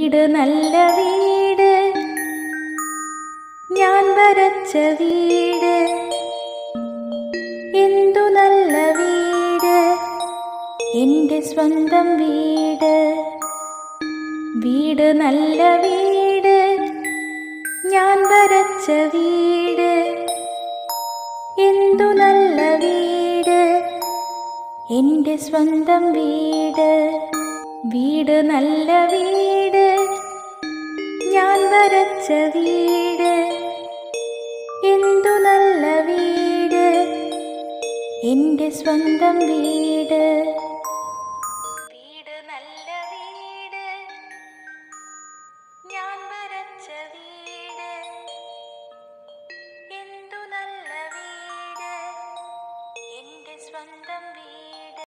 വീട് നല്ല വീട് ഞാൻ വരച്ച വീട് എന്തു നല്ല വീട് എൻ്റെ സ്വന്തം വീട് വീട് നല്ല വീട് ഞാൻ വരച്ച വീട് എന്തു നല്ല വീട് എൻ്റെ സ്വന്തം വീട് വീട് നല്ല വീട് ഞാൻ വരച്ച വീട് എന്തു നല്ല വീട് എൻ്റെ സ്വന്തം വീട്